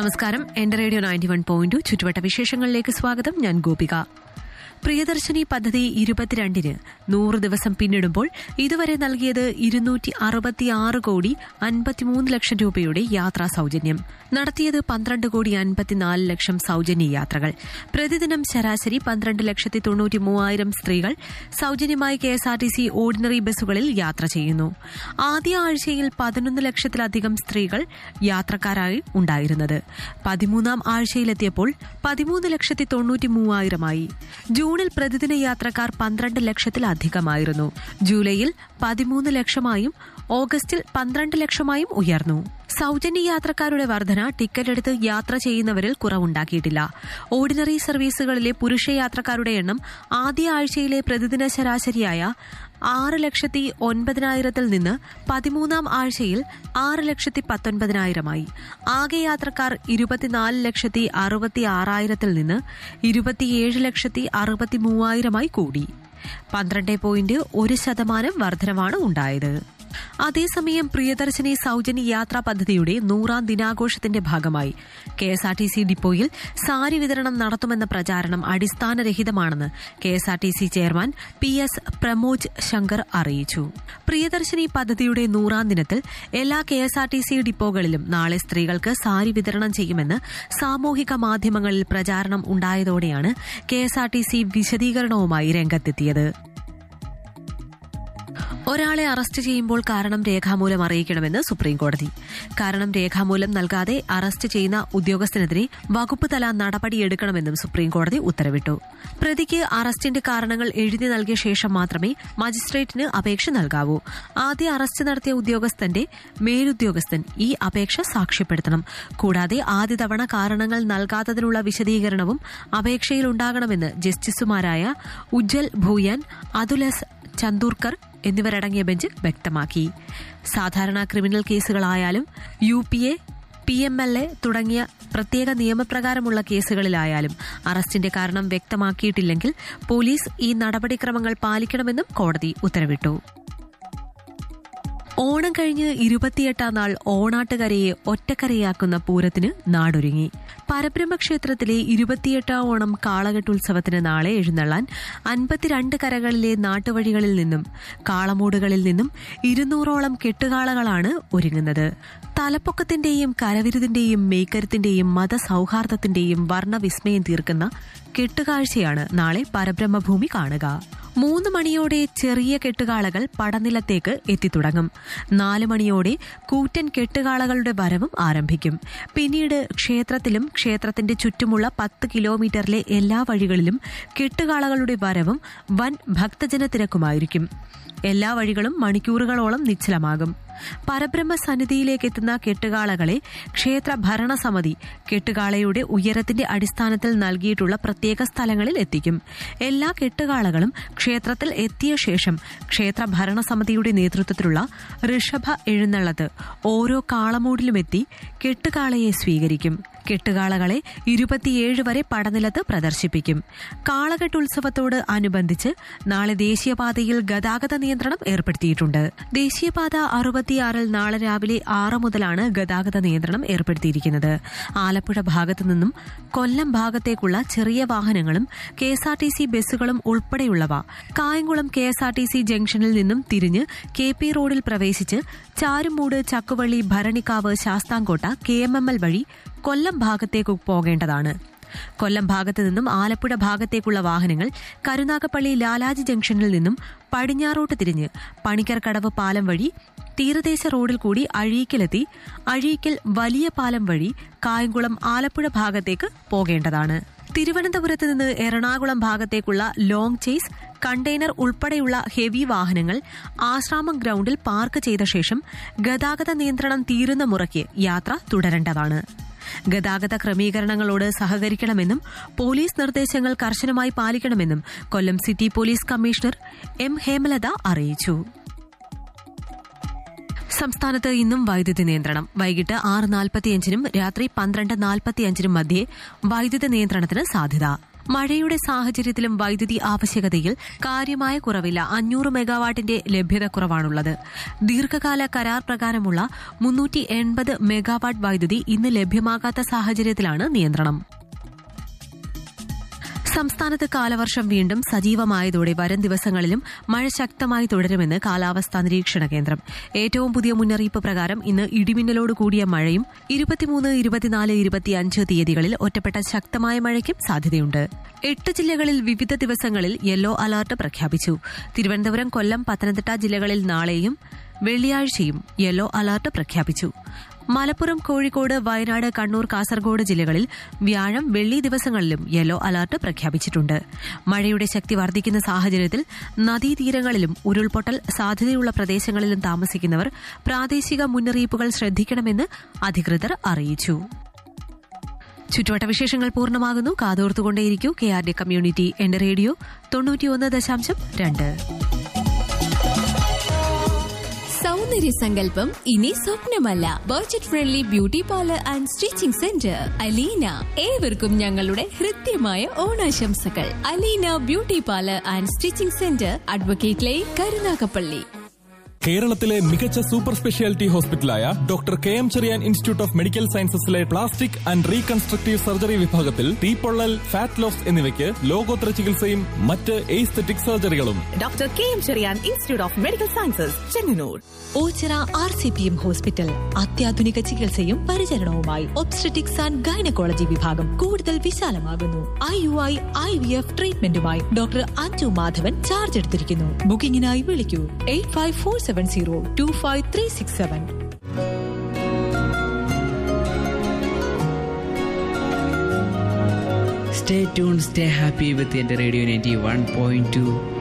നമസ്കാരം എന്റെ radio ninety one point ചുറ്റുവട്ട വിശേഷങ്ങളിലേക്ക് സ്വാഗതം ഞാൻ ഗോപിക പ്രിയദർശിനി പദ്ധതി ഇരുപത്തിരണ്ടിന് നൂറ് ദിവസം പിന്നിടുമ്പോൾ ഇതുവരെ നൽകിയത് ഇരുന്നൂറ്റി അറുപത്തിയാറ് കോടി അൻപത്തിമൂന്ന് ലക്ഷം രൂപയുടെ യാത്രാ സൌജന്യം നടത്തിയത് പന്ത്രണ്ട് കോടി അൻപത്തിനാല് ലക്ഷം സൌജന്യ യാത്രകൾ പ്രതിദിനം ശരാശരി പന്ത്രണ്ട് ലക്ഷത്തി തൊണ്ണൂറ്റി മൂവായിരം സ്ത്രീകൾ സൌജന്യമായി കെഎസ്ആർടിസി ഓർഡിനറി ബസ്സുകളിൽ യാത്ര ചെയ്യുന്നു ആദ്യ ആഴ്ചയിൽ പതിനൊന്ന് ലക്ഷത്തിലധികം സ്ത്രീകൾ യാത്രക്കാരായി ഉണ്ടായിരുന്നത് പതിമൂന്നാം ആഴ്ചയിലെത്തിയപ്പോൾ പതിമൂന്ന് ലക്ഷത്തി തൊണ്ണൂറ്റി മൂവായിരമായി ജൂണിൽ പ്രതിദിന യാത്രക്കാർ പന്ത്രണ്ട് ലക്ഷത്തിലധികമായിരുന്നു ജൂലൈയിൽ പതിമൂന്ന് ലക്ഷമായും ഓഗസ്റ്റിൽ പന്ത്രണ്ട് ലക്ഷമായും ഉയർന്നു സൌജന്യ യാത്രക്കാരുടെ വർധന ടിക്കറ്റ് എടുത്ത് യാത്ര ചെയ്യുന്നവരിൽ കുറവുണ്ടാക്കിയിട്ടില്ല ഓർഡിനറി സർവീസുകളിലെ പുരുഷ യാത്രക്കാരുടെ എണ്ണം ആദ്യ ആഴ്ചയിലെ പ്രതിദിന ശരാശരിയായ ആറ് ലക്ഷത്തി ഒൻപതിനായിരത്തിൽ നിന്ന് പതിമൂന്നാം ആഴ്ചയിൽ ആറ് ലക്ഷത്തി പത്തൊൻപതിനായിരമായി ആകെ യാത്രക്കാർ ഇരുപത്തിനാല് ലക്ഷത്തി അറുപത്തി ആറായിരത്തിൽ നിന്ന് ഇരുപത്തിയേഴ് ലക്ഷത്തി അറുപത്തി മൂവായിരമായി കൂടി പന്ത്രണ്ട് പോയിന്റ് ഒരു ശതമാനം വർധനമാണ് ഉണ്ടായത് അതേസമയം പ്രിയദർശിനി സൌജന്യ യാത്രാ പദ്ധതിയുടെ നൂറാം ദിനാഘോഷത്തിന്റെ ഭാഗമായി കെഎസ്ആർടിസി ഡിപ്പോയിൽ സാരി വിതരണം നടത്തുമെന്ന പ്രചാരണം അടിസ്ഥാനരഹിതമാണെന്ന് KSRTC chairman P S Pramoj Shankar അറിയിച്ചു പ്രിയദർശിനി പദ്ധതിയുടെ നൂറാം ദിനത്തിൽ എല്ലാ കെഎസ്ആർടിസി ഡിപ്പോകളിലും നാളെ സ്ത്രീകൾക്ക് സാരി വിതരണം ചെയ്യുമെന്ന് സാമൂഹിക മാധ്യമങ്ങളിൽ പ്രചാരണം ഉണ്ടായതോടെയാണ് കെഎസ്ആർടിസി വിശദീകരണവുമായി രംഗത്തെത്തിയത് ഒരാളെ അറസ്റ്റ് ചെയ്യുമ്പോൾ കാരണം രേഖാമൂലം അറിയിക്കണമെന്ന് സുപ്രീംകോടതി കാരണം രേഖാമൂലം നൽകാതെ അറസ്റ്റ് ചെയ്യുന്ന ഉദ്യോഗസ്ഥനെതിരെ വകുപ്പ് തല നടപടിയെടുക്കണമെന്നും സുപ്രീംകോടതി ഉത്തരവിട്ടു പ്രതിക്ക് അറസ്റ്റിന്റെ കാരണങ്ങൾ എഴുതി നൽകിയ ശേഷം മാത്രമേ മജിസ്ട്രേറ്റിന് അപേക്ഷ നൽകാവൂ ആദ്യ അറസ്റ്റ് നടത്തിയ ഉദ്യോഗസ്ഥന്റെ മേലുദ്യോഗസ്ഥൻ ഈ അപേക്ഷ സാക്ഷ്യപ്പെടുത്തണം കൂടാതെ ആദ്യ തവണ കാരണങ്ങൾ നൽകാത്തതിനുള്ള വിശദീകരണവും അപേക്ഷയിൽ ഉണ്ടാകണമെന്ന് ജസ്റ്റിസുമാരായ ഉജ്ജൽ ഭൂയാൻ അതുലസ് ചന്ദൂർക്കർ എന്നിവരടങ്ങിയ ബെഞ്ച് വ്യക്തമാക്കി സാധാരണ ക്രിമിനൽ കേസുകളായാലും U P A P M L A തുടങ്ങിയ പ്രത്യേക നിയമപ്രകാരമുള്ള കേസുകളിലായാലും അറസ്റ്റിന്റെ കാരണം വ്യക്തമാക്കിയിട്ടില്ലെങ്കിൽ പോലീസ് ഈ നടപടിക്രമങ്ങൾ പാലിക്കണമെന്നും കോടതി ഉത്തരവിട്ടു ഓണം കഴിഞ്ഞ് ഇരുപത്തിയെട്ടാം നാൾ ഓണാട്ടുകരയെ ഒറ്റക്കരയാക്കുന്ന പൂരത്തിന് നാടൊരുങ്ങി പരബ്രഹ്മ ക്ഷേത്രത്തിലെ ഇരുപത്തിയെട്ടാം ഓണം കാളകെട്ടുത്സവത്തിന് നാളെ എഴുന്നള്ളാൻ അൻപത്തിരണ്ട് കരകളിലെ നാട്ടുവഴികളിൽ നിന്നും കാളമൂടുകളിൽ നിന്നും ഇരുന്നൂറോളം കെട്ടുകാളകളാണ് ഒരുങ്ങുന്നത് തലപ്പൊക്കത്തിന്റെയും കരവിരുതിന്റെയും മേക്കരത്തിന്റെയും മതസൌഹാർദ്ദത്തിന്റെയും വർണ്ണവിസ്മയം തീർക്കുന്ന കെട്ടുകാഴ്ചയാണ് നാളെ പരബ്രഹ്മഭൂമി കാണുക മൂന്ന് മണിയോടെ ചെറിയ കെട്ടുകാളകൾ പടനിലത്തേക്ക് എത്തിത്തുടങ്ങും നാല് മണിയോടെ കൂറ്റൻ കെട്ടുകാളകളുടെ വരവും ആരംഭിക്കും പിന്നീട് ക്ഷേത്രത്തിലും ക്ഷേത്രത്തിന്റെ ചുറ്റുമുള്ള പത്ത് കിലോമീറ്ററിലെ എല്ലാ വഴികളിലും കെട്ടുകാളകളുടെ വരവും വൻ ഭക്തജന തിരക്കുമായിരിക്കും എല്ലാ വഴികളും മണിക്കൂറുകളോളം നിശ്ചലമാകും പരബ്രഹ്മ സന്നിധിയിലേക്ക് എത്തുന്ന കെട്ടുകാളകളെ ക്ഷേത്ര ഭരണസമിതി കെട്ടുകാളയുടെ ഉയരത്തിന്റെ അടിസ്ഥാനത്തിൽ നൽകിയിട്ടുള്ള പ്രത്യേക സ്ഥലങ്ങളിൽ എത്തിക്കും എല്ലാ കെട്ടുകാളകളും ക്ഷേത്രത്തിൽ എത്തിയ ശേഷം ക്ഷേത്ര ഭരണസമിതിയുടെ നേതൃത്വത്തിലുള്ള ഋഷഭ എഴുന്നള്ളത്ത് ഓരോ കാളമൂടിലുമെത്തി കെട്ടുകാളയെ സ്വീകരിക്കും കെട്ടുകാളകളെ ഇരുപത്തിയേഴ് വരെ പടനിലത്ത് പ്രദർശിപ്പിക്കും കാളകെട്ടുത്സവത്തോട് അനുബന്ധിച്ച് നാളെ ദേശീയപാതയിൽ ഗതാഗത നിയന്ത്രണം ഏർപ്പെടുത്തിയിട്ടുണ്ട് ദേശീയപാത അറുപത്തിയാറിൽ നാളെ രാവിലെ ആറ് മുതലാണ് ഗതാഗത നിയന്ത്രണം ഏർപ്പെടുത്തിയിരിക്കുന്നത് ആലപ്പുഴ ഭാഗത്തു നിന്നും കൊല്ലം ഭാഗത്തേക്കുള്ള ചെറിയ വാഹനങ്ങളും കെഎസ്ആർടിസി ബസ്സുകളും ഉൾപ്പെടെയുള്ളവ കായംകുളം കെഎസ്ആർടിസി ജംഗ്ഷനിൽ നിന്നും തിരിഞ്ഞ് കെ പി റോഡിൽ പ്രവേശിച്ച് Charummoodu Chakkuvally Bharanikavu Sasthamkotta K M M L വഴി കൊല്ലം ഭാഗത്തേക്ക് പോകേണ്ടതാണ് കൊല്ലം ഭാഗത്തു നിന്നും ആലപ്പുഴ ഭാഗത്തേക്കുള്ള വാഹനങ്ങൾ കരുനാഗപ്പള്ളി ലാലാജി ജംഗ്ഷനിൽ നിന്നും പടിഞ്ഞാറോട്ട് തിരിഞ്ഞ് പണിക്കർ കടവ് പാലം വഴി തീരദേശ റോഡിൽ കൂടി അഴീക്കലെത്തി അഴീക്കൽ വലിയ പാലം വഴി കായംകുളം ആലപ്പുഴ ഭാഗത്തേക്ക് പോകേണ്ടതാണ് തിരുവനന്തപുരത്ത് നിന്ന് എറണാകുളം ഭാഗത്തേക്കുള്ള ലോങ് ചേസ് കണ്ടെയ്നർ ഉൾപ്പെടെയുള്ള ഹെവി വാഹനങ്ങൾ ആശ്രാമം ഗ്രൌണ്ടിൽ പാർക്ക് ചെയ്ത ശേഷം ഗതാഗത നിയന്ത്രണം തീരുന്ന മുറയ്ക്ക് യാത്ര തുടരേണ്ടതാണ് ഗതാഗത ക്രമീകരണങ്ങളോട് സഹകരിക്കണമെന്നും പോലീസ് നിർദ്ദേശങ്ങൾ കർശനമായി പാലിക്കണമെന്നും Kollam city police commissioner M Hemalatha അറിയിച്ചു സംസ്ഥാനത്ത് ഇന്നും വൈദ്യുതി നിയന്ത്രണം വൈകിട്ട് ആറ് നാൽപ്പത്തിയഞ്ചിനും രാത്രി പന്ത്രണ്ട് നാൽപ്പത്തിയഞ്ചിനും മധ്യേ വൈദ്യുതി നിയന്ത്രണത്തിന് സാധ്യത മഴയുടെ സാഹചര്യത്തിലും വൈദ്യുതി ആവശ്യകതയിൽ കാര്യമായ കുറവില്ല അഞ്ഞൂറ് മെഗാവാട്ടിന്റെ ലഭ്യത കുറവാണുള്ളത് ദീർഘകാല കരാർ പ്രകാരമുള്ള മുന്നൂറ്റി എൺപത് മെഗാവാട്ട് വൈദ്യുതി ഇന്ന് ലഭ്യമാകാത്ത സാഹചര്യത്തിലാണ് നിയന്ത്രണം സംസ്ഥാനത്ത് കാലവർഷം വീണ്ടും സജീവമായതോടെ വരും ദിവസങ്ങളിലും മഴ ശക്തമായി തുടരുമെന്ന് കാലാവസ്ഥാ നിരീക്ഷണ കേന്ദ്രം ഏറ്റവും പുതിയ മുന്നറിയിപ്പ് പ്രകാരം ഇന്ന് ഇടിമിന്നലോട് കൂടിയ മഴയും ഇരുപത്തിമൂന്ന് ഇരുപത്തിനാല് ഇരുപത്തിയഞ്ച് തീയതികളിൽ ഒറ്റപ്പെട്ട ശക്തമായ മഴയ്ക്കും സാധ്യതയുണ്ട് എട്ട് ജില്ലകളിൽ വിവിധ ദിവസങ്ങളിൽ യെല്ലോ അലർട്ട് പ്രഖ്യാപിച്ചു തിരുവനന്തപുരം കൊല്ലം പത്തനംതിട്ട ജില്ലകളിൽ നാളെയും വെള്ളിയാഴ്ചയും യെല്ലോ അലർട്ട് പ്രഖ്യാപിച്ചു മലപ്പുറം കോഴിക്കോട് വയനാട് കണ്ണൂർ കാസർഗോഡ് ജില്ലകളിൽ വ്യാഴം വെള്ളി ദിവസങ്ങളിലും യെല്ലോ അലർട്ട് പ്രഖ്യാപിച്ചിട്ടുണ്ട് മഴയുടെ ശക്തി വർദ്ധിക്കുന്ന സാഹചര്യത്തിൽ നദീതീരങ്ങളിലും ഉരുൾപൊട്ടൽ സാധ്യതയുള്ള പ്രദേശങ്ങളിലും താമസിക്കുന്നവർ പ്രാദേശിക മുന്നറിയിപ്പുകൾ ശ്രദ്ധിക്കണമെന്ന് അധികൃതർ അറിയിച്ചു ചുറ്റുവട്ട വിശേഷങ്ങൾ പൂർണ്ണമാകുന്നു കാതോർത്തുകൊണ്ടേയിരിക്കൂ കെ ആർ ഡി കമ്മ്യൂണിറ്റി എന്റെ റേഡിയോ തൊണ്ണൂറ്റിയൊന്ന് ദശാംശം രണ്ട് സൗന്ദര്യ സങ്കല്പം ഇനി സ്വപ്നമല്ല budget friendly beauty parlour and stitching centre Aleena ഏവർക്കും ഞങ്ങളുടെ ഹൃദ്യമായ ഓണാശംസകൾ Aleena beauty parlour and stitching centre advocate lane Karunagappally കേരളത്തിലെ മികച്ച സൂപ്പർ സ്പെഷ്യാലിറ്റി ഹോസ്പിറ്റലായ doctor K M Cherian institute of medical സയൻസസിലെ പ്ലാസ്റ്റിക് ആൻഡ് റീകൺസ്ട്രക്റ്റീവ് സർജറി വിഭാഗത്തിൽ തീപ്പൊള്ളൽ ഫാറ്റ് ലോസ് എന്നിവയ്ക്ക് ലോകോത്തര ചികിത്സയും മറ്റ് എയ്സ്തെറ്റിക് സർജറികളും doctor K M Cherian institute of medical sciences Chengannur Oachira R C P M hospital അത്യാധുനിക ചികിത്സയും പരിചരണവുമായി ഒബ്സ്ട്രറ്റിക്സ് ആൻഡ് ഗൈനക്കോളജി വിഭാഗം കൂടുതൽ വിശാലമാകുന്നു I U I I V F ട്രീറ്റ്മെന്റുമായി ഡോക്ടർ അഞ്ജു മാധവൻ ചാർജ് എടുത്തിരിക്കുന്നു ബുക്കിംഗിനായി വിളിക്കൂ eight five four seven zero two five three six seven Stay tuned, stay happy with the Radio 91.2